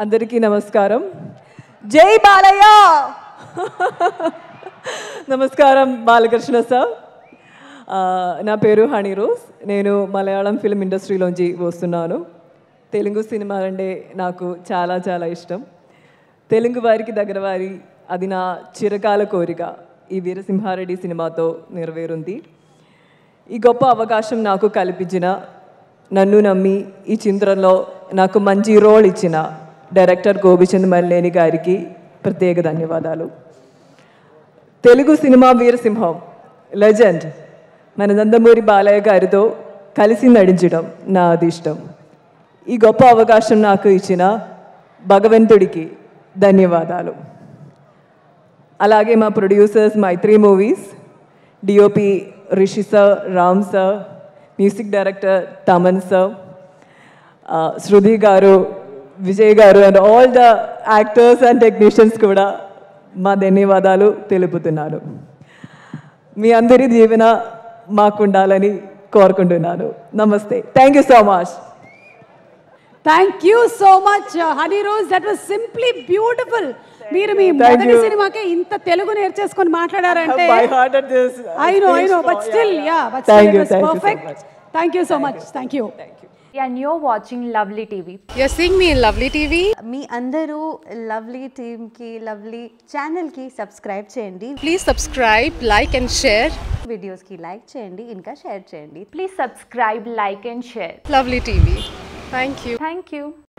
అందరికీ నమస్కారం జై బాలయ్య నమస్కారం బాలకృష్ణ సార్ ఆ, నా పేరు హనీ రోజ్ నేను మలయాళం ఫిల్మ్ ఇండస్ట్రీలోంచి వస్తున్నాను తెలుగు సినిమా అంటే నాకు చాలా చాలా ఇష్టం తెలుగు వారికి దగ్గర వారి అది నా చిరకాల కోరిక ఈ వీరసింహారెడ్డి సినిమాతో నెరవేరుంది ఈ గొప్ప అవకాశం నాకు కల్పించిన నన్ను నమ్మి ఈ చిత్రంలో నాకు మంచి రోల్ ఇచ్చిన డైరెక్టర్ గోపిచంద్ మల్లేని గారికి ప్రత్యేక ధన్యవాదాలు తెలుగు సినిమా వీరసింహం లెజెండ్ మన నందమూరి బాలయ్య గారితో కలిసి నడించడం నా అదిష్టం ఈ గొప్ప అవకాశం నాకు ఇచ్చిన భగవంతుడికి ధన్యవాదాలు అలాగే మా producers Mythri Movies DOP Rishi sir Ram sir music director Thaman sir Shruti గారు విజయ్ గారు and all the actors and technicians కూడా మా ధన్యవాదాలు తెలుపుతున్నాను మీ అందరి దీవెన మాకుండాలని కోరుకుంటున్నాను నమస్తే thank you so much thank you so much Honey Rose that was simply beautiful మీరు మీ Thank మొదటి you. సినిమాకే ఇంత తెలుగు నేర్చేసుకొని మాట్లాడారంటే by heart at this. I know I know but still yeah but Thank still you, it thank was you so perfect much. Thank you so much thank you and you're watching Lovely TV. You're seeing me in Lovely TV. మీ అందరూ lovely టీమ్కి lovely ఛానల్కి subscribe చేయండి Please subscribe, like, and share వీడియోస్కి like చేయండి ఇంకా share చేయండి Please subscribe, like, and share. Lovely TV. Thank you. Thank you.